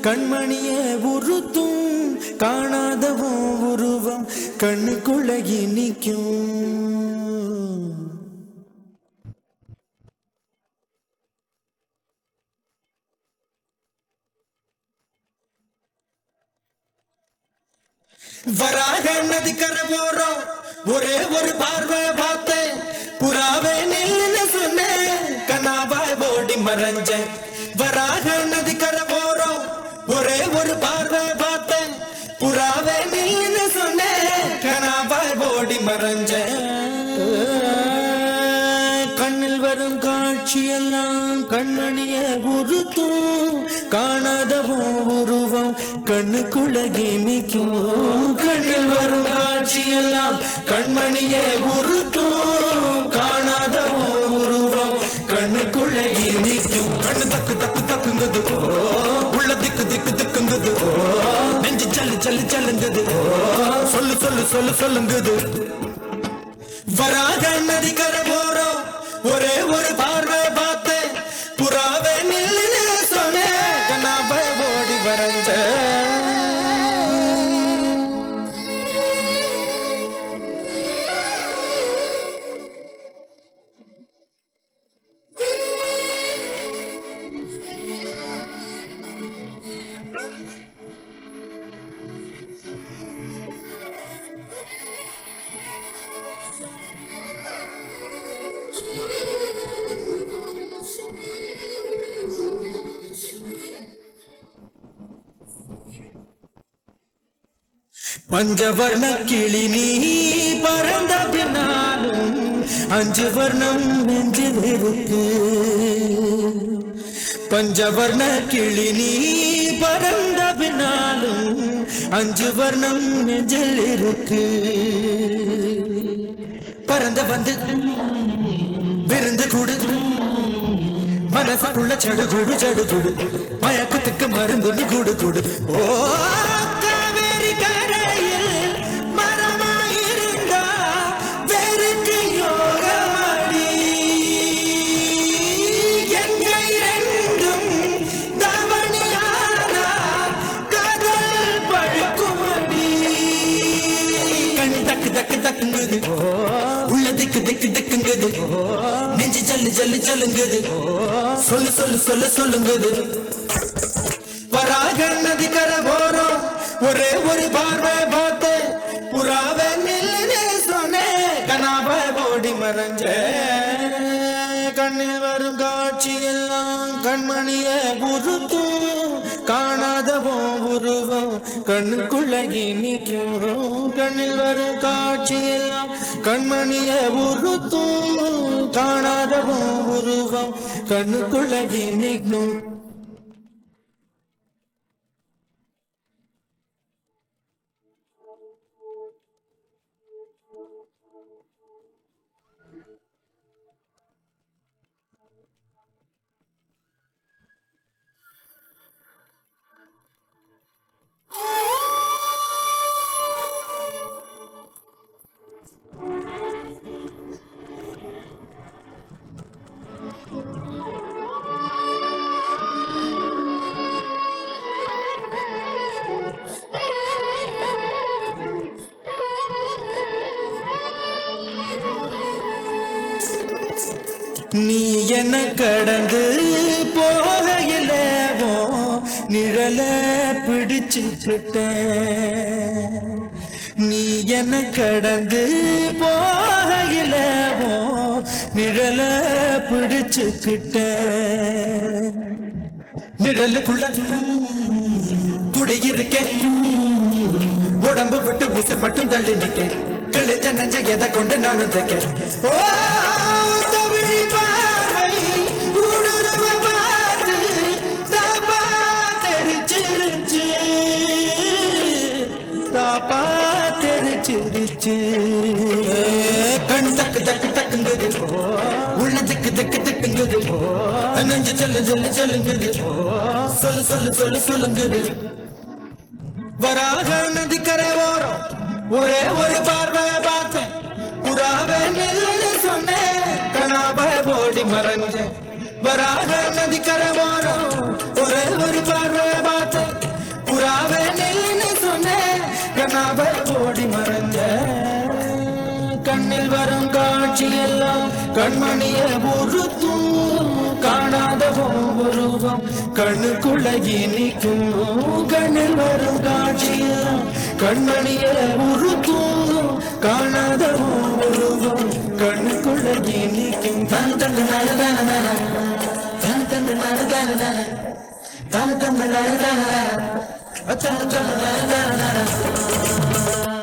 கண்மணிய உருத்தும் காணாதவும் உருவம் கண்ணுக்குள்ள நிற்கும் வராக நதிக்கரை போறோம் ஒரே ஒரு பார்வை பார்த்தேன் புறாவே நில்லுன்னு சொன்னேன் கனாவாய் ஓடி மறைஞ்சேன் வராக நதிக்கரை போறோம் ஒரே ஒரு பார்வை பார்த்தேன் புறாவே நில்லுன்னு சொன்னேன் கனாவாய் ஓடி மறைஞ்சேன் கண்ணில் வரும் காட்சியெல்லாம் கண்மணிய உருத்தும் காணாதவும் உருவம் கண்ணுக்குள்ள கிமிக்கும் கண்ணில் வரும் காட்சியெல்லாம் கண்மணிய உருத்தும் காணாதவும் உருவம் கண்ணுக்குள்ள கிமிக்கும் கண்ணு தக்கு தக்கு தக்குங்குது உள்ள திக்கு திக்கு திக்குங்குது நெஞ்சு சல்லு சல்லு சல்லுங்குது சொல்லு சொல்லு சொல்லு சொல்லுங்குது வராக நதிக்கரை போறோம் ஒரே ஒரு பார்வை பார்த்தேன் புறாவே நில்லுன்னு சொன்னேன் கண்ணாவை ஓடி வரைஞ்ச பஞ்சவர்ண கிளி நீ பறந்த பின்னாலும் அஞ்சு வர்ணம் நெஞ்சில் இருக்கு பஞ்சவர்ண கிளி நீ பறந்த பின்னாலும் அஞ்சு வர்ணம் நெஞ்சில் இருக்கு பறந்து வந்து விருந்து கொடு மனசுக்குள்ள சடுகுடு சடுகுடு மயக்கத்துக்கு மருந்து குடு குடு ஓ காவேரி கரையில் மரமாயிருந்தா வெறுக்கு யோகமடி எங்கை ரெண்டும் தவணியானா கதல் பழுக்குமடி கண் தக்கு தக்கு தக்குங்குது உள்ள திக்கு திக்கு திக்குங்குது நெஞ்சு ஜல்லு ஜல்லு ஜல்லுங்குது சொல்லு சொல்லு சொல்லு சொல்லுங்குது வராக நதிக்கரை போறோம் ஒரே ஒரு பார்வை பார்த்து புறாவை நில்லுன்னு சொன்னேன் கனாவை ஓடி மறைஞ்ச கண்ணில் வரும் காட்சி எல்லாம் கண்மணிய உருத்தும் காணாதவோ உருவம் கண்ணுக்குள்ள நிற்கும் கண்ணில் வரும் காட்சி எல்லாம் கண்மணிய உருத்தும் காணாதவோ உருவம் கண்ணுக்குள்ள நிற்கும் நீ என்ன கடந்து போகையிலவோ நிழல பிடிச்சுக்கிட்ட நீ என்ன கடந்து போகையிலவோ நிழல பிடிச்சுக்கிட்ட நிழலுக்குள்ள குடியிருக்கேன் உடம்பு விட்டு உசு மட்டும் தள்ளி நிக்க கிழிச்ச நெஞ்ச எதை கொண்டு நானும் தைக்க ஓ, தமிழ் பார்வை, ஊடுருவ பார்த்து, தாப்பா தெரிச்சிருச்சு. தாப்பா தெரிச்சிருச்சு. கண் தக்கு தக்கு தக்குங்குது உள்ள திக்கு திக்கு திக்குங்குது நெஞ்சு சொல்லு சொல்லு சொல்லுங்குது சொல்லு சொல்லு சொல்லு சொல்லுங்குது வராக நதிக்கரை ஓரம் ஒரே ஒரு பார்வை பார்த்தேன் புறாவை நில்லுன்னு சொன்னேன் கனாவை ஓடி மறைஞ்சேன் வராக நதிக்கரை ஓரம் ஒரே ஒரு பார்வை பார்த்தேன் ஓடி மறைஞ்ச கண்ணில் வரும் காட்சி எல்லாம் கண்மணிய உறுத்தும் காணாத உருவம் கண்ணுக்குள்ள இனிக்கும் கண்ணில் வரும் காட்சி எல்லாம் கண்மணிய உறுத்தும் காணாத உருவம் கண்ணுக்குள்ள இனிக்கும் தன் தன் நட தன நட தன் தன் நட தன நட தன் தன் நட தன நட தன் தன் நட தன நட